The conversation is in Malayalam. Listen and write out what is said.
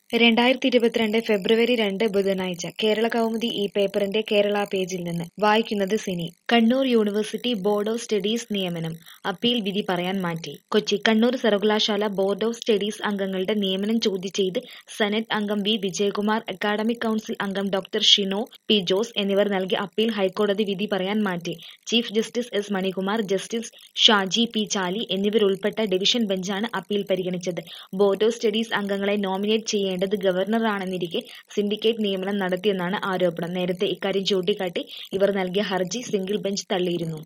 രണ്ടായിരത്തി ഇരുപത്തിരണ്ട് ഫെബ്രുവരി രണ്ട് ബുധനാഴ്ച കേരള കൗമുദി ഈ പേപ്പറിന്റെ കേരള പേജിൽ നിന്ന് വായിക്കുന്നത് Cini Kannur university board of studies നിയമനം അപ്പീൽ വിധി പറയാൻ മാറ്റി കൊച്ചി കണ്ണൂർ സർവകലാശാല ബോർഡ് ഓഫ് സ്റ്റഡീസ് അംഗങ്ങളുടെ നിയമനം ചോദ്യം ചെയ്ത് സെനറ്റ് അംഗം വി വിജയകുമാർ അക്കാഡമിക് കൗൺസിൽ അംഗം ഡോക്ടർ ഷിനോ പി ജോസ് എന്നിവർ നൽകിയ അപ്പീൽ ഹൈക്കോടതി വിധി പറയാൻ മാറ്റി chief justice S Manikumar justice Shaji P Chaly എന്നിവരുൾപ്പെട്ട ഡിവിഷൻ ബെഞ്ചാണ് അപ്പീൽ പരിഗണിച്ചത് ബോർഡ് ഓഫ് സ്റ്റഡീസ് അംഗങ്ങളെ നോമിനേറ്റ് ചെയ്യേണ്ടത് ഗവർണറാണെന്നിരിക്കെ സിൻഡിക്കേറ്റ് നിയമനം നടത്തിയെന്നാണ് ആരോപണം നേരത്തെ ഇക്കാര്യം ചൂണ്ടിക്കാട്ടി ഇവർ നൽകിയ ഹർജി സിംഗിൾ ബെഞ്ച് തള്ളിയിരുന്നു